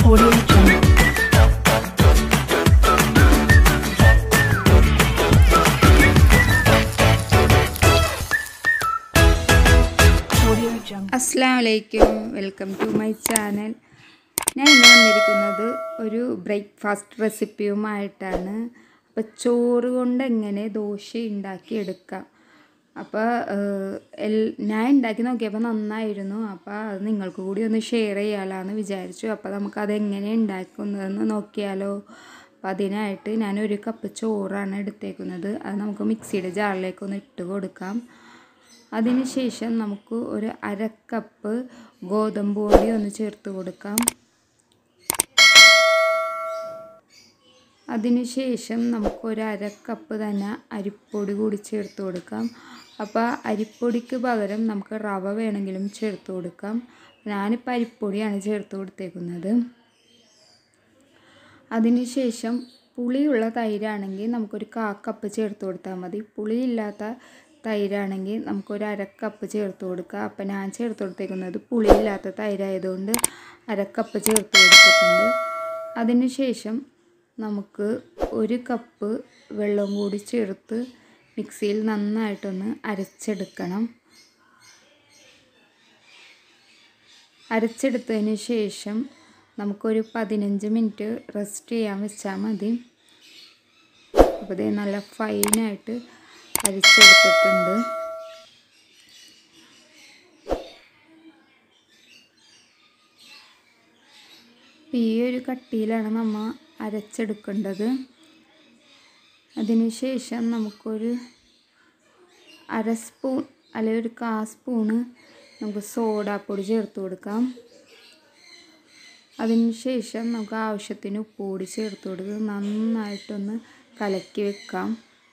Audio Jungle. Audio Jungle. അസ്സാം വലൈക്കും welcome to my channel ഞാൻ ഇന്ന് വന്നിരിക്കുന്നത് ഒരു ബ്രേക്ക്ഫാസ്റ്റ് റെസിപ്പിയുമായിട്ടാണ് അപ്പോൾ ചോറ് കൊണ്ട് എങ്ങനെ ദോശ ഉണ്ടാക്കിയെടുക്കാം അപ്പോൾ എൽ ഞാൻ ഉണ്ടാക്കി നോക്കിയപ്പോൾ നന്നായിരുന്നു അപ്പോൾ അത് നിങ്ങൾക്ക് കൂടി ഒന്ന് ഷെയർ ചെയ്യാമെന്ന് വിചാരിച്ചു അപ്പോൾ നമുക്കത് എങ്ങനെ ഉണ്ടാക്കുന്നതെന്ന് നോക്കിയാലോ അപ്പോൾ അതിനായിട്ട് ഞാൻ ഒരു കപ്പ് ചോറാണ് എടുത്തേക്കുന്നത് അത് നമുക്ക് മിക്സിയുടെ ജാറിലേക്ക് ഒന്ന് ഇട്ട് കൊടുക്കാം അതിനുശേഷം നമുക്ക് ഒരു അര കപ്പ് ഗോതമ്പ് പൊടി ഒന്ന് ചേർത്ത് കൊടുക്കാം അതിനുശേഷം നമുക്ക് ഒരു അര കപ്പ് തന്നെ അരിപ്പൊടി കൂടി ചേർത്ത് കൊടുക്കാം അപ്പോൾ അരിപ്പൊടിക്ക് പകരം നമുക്ക് റവ വേണമെങ്കിലും ചേർത്ത് കൊടുക്കാം ഞാനിപ്പോൾ അരിപ്പൊടിയാണ് ചേർത്ത് കൊടുത്തേക്കുന്നത് അതിനുശേഷം പുളിയുള്ള തൈരാണെങ്കിൽ നമുക്കൊരു കാ കപ്പ് ചേർത്ത് കൊടുത്താൽ മതി പുളിയില്ലാത്ത തൈരാണെങ്കിൽ നമുക്കൊരു അര കപ്പ് ചേർത്ത് കൊടുക്കുക അപ്പം ഞാൻ ചേർത്ത് കൊടുത്തേക്കുന്നത് പുളിയില്ലാത്ത തൈരായതുകൊണ്ട് അര കപ്പ് ചേർത്ത് കൊടുത്തിട്ടുണ്ട് അതിനുശേഷം നമുക്ക് ഒരു കപ്പ് വെള്ളം കൂടി ചേർത്ത് മിക്സിയിൽ നന്നായിട്ടൊന്ന് അരച്ചെടുക്കണം അരച്ചെടുത്തതിന് ശേഷം നമുക്കൊരു പതിനഞ്ച് മിനിറ്റ് റെസ്റ്റ് ചെയ്യാൻ വെച്ചാൽ മതി അപ്പോൾ ഇത് നല്ല ഫൈനായിട്ട് അരച്ചെടുത്തിട്ടുണ്ട് ഈ ഒരു കട്ടിയിലാണ് നമ്മൾ അരച്ചെടുക്കേണ്ടത് അതിനുശേഷം നമുക്കൊരു അര സ്പൂൺ അല്ലെങ്കിൽ ഒരു കാ സ്പൂണ് നമുക്ക് സോഡാപ്പൊടി ചേർത്ത് കൊടുക്കാം അതിനുശേഷം നമുക്ക് ആവശ്യത്തിന് ഉപ്പ് കൂടി ചേർത്ത് കൊടുത്ത് നന്നായിട്ടൊന്ന് കലക്കി വെക്കാം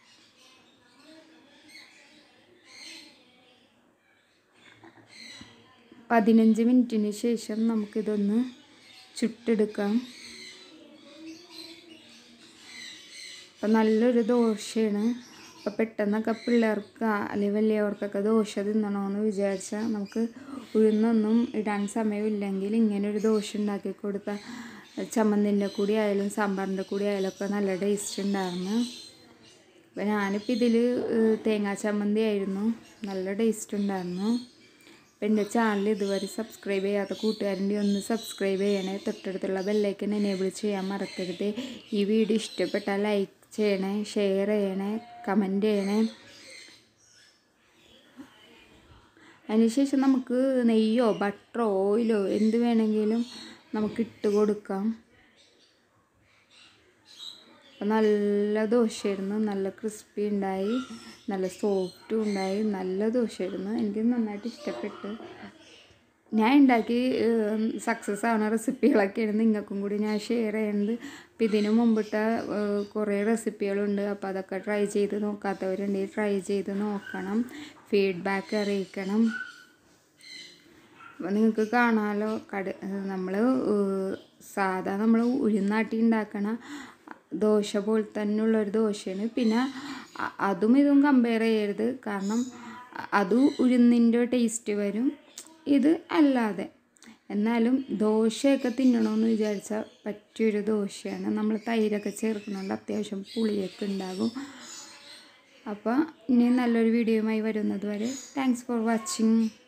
പതിനഞ്ച് മിനിറ്റിന് ശേഷം നമുക്കിതൊന്ന് ചുട്ടെടുക്കാം അപ്പം നല്ലൊരു ദോശയാണ് അപ്പോൾ പെട്ടെന്നൊക്കെ പിള്ളേർക്ക് അല്ലെങ്കിൽ വലിയവർക്കൊക്കെ ദോശ തിന്നണമെന്ന് വിചാരിച്ചാൽ നമുക്ക് ഉഴുന്നൊന്നും ഇടാൻ സമയമില്ലെങ്കിൽ ഇങ്ങനെ ഒരു ദോശ ഉണ്ടാക്കി കൊടുത്താൽ ചമ്മന്തിൻ്റെ കൂടി ആയാലും സാമ്പാറിൻ്റെ കൂടി ആയാലും ഒക്കെ നല്ല ടേസ്റ്റ് ഉണ്ടായിരുന്നു അപ്പോൾ ഞാനിപ്പോൾ ഇതിൽ തേങ്ങാ ചമ്മന്തി ആയിരുന്നു നല്ല ടേസ്റ്റ് ഉണ്ടായിരുന്നു അപ്പോൾ എൻ്റെ ചാനൽ ഇതുവരെ സബ്സ്ക്രൈബ് ചെയ്യാത്ത കൂട്ടുകാരൻ്റെ ഒന്ന് സബ്സ്ക്രൈബ് ചെയ്യണേ തൊട്ടടുത്തുള്ള ബെല്ലൈക്കൻ എനേബിൾ ചെയ്യാൻ മറക്കരുത് ഈ വീഡിയോ ഇഷ്ടപ്പെട്ടാൽ ലൈക്ക് ചെയ്യണേ ഷെയർ ചെയ്യണേ കമൻറ്റ് ചെയ്യണേ അതിനുശേഷം നമുക്ക് നെയ്യോ ബട്ടറോ ഓയിലോ എന്ത് വേണമെങ്കിലും നമുക്ക് ഇട്ട് കൊടുക്കാം അപ്പം നല്ല ദോശയായിരുന്നു നല്ല ക്രിസ്പി ഉണ്ടായി നല്ല സോഫ്റ്റും ഉണ്ടായി നല്ല ദോശയായിരുന്നു എനിക്ക് നന്നായിട്ട് ഇഷ്ടപ്പെട്ടു ഞാൻ ഉണ്ടാക്കി സക്സസ് ആവുന്ന റെസിപ്പികളൊക്കെയാണ് നിങ്ങൾക്കും കൂടി ഞാൻ ഷെയർ ചെയ്യുന്നത് അപ്പം ഇതിനു മുമ്പിട്ട ഏഹ്, കുറേ റെസിപ്പികളുണ്ട് അപ്പോൾ അതൊക്കെ ട്രൈ ചെയ്ത് നോക്കാത്തവരുണ്ടെങ്കിൽ ട്രൈ ചെയ്ത് നോക്കണം ഫീഡ്ബാക്ക് അറിയിക്കണം അപ്പോൾ നിങ്ങൾക്ക് കാണാമല്ലോ കട നമ്മൾ സാധാ നമ്മൾ ഉഴുന്നാട്ടി ഉണ്ടാക്കണ ദോശ പോലെ തന്നെയുള്ള ഒരു ദോശയാണ് പിന്നെ അ- അതും ഇതും കമ്പയർ ചെയ്യരുത് കാരണം അ- അത് ഉഴുന്നിൻ്റെ ടേസ്റ്റ് വരും ഇത് അല്ലാതെ എന്നാലും ദോശയൊക്കെ തിന്നണമെന്ന് വിചാരിച്ചാൽ പറ്റിയൊരു ദോശയാണ് നമ്മൾ തൈരൊക്കെ ചേർക്കുന്നുണ്ട് അത്യാവശ്യം പുളിയൊക്കെ ഉണ്ടാകും അപ്പോൾ ഇനി നല്ലൊരു വീഡിയോയുമായി വരുന്നത് വരെ താങ്ക്സ് ഫോർ വാച്ചിങ്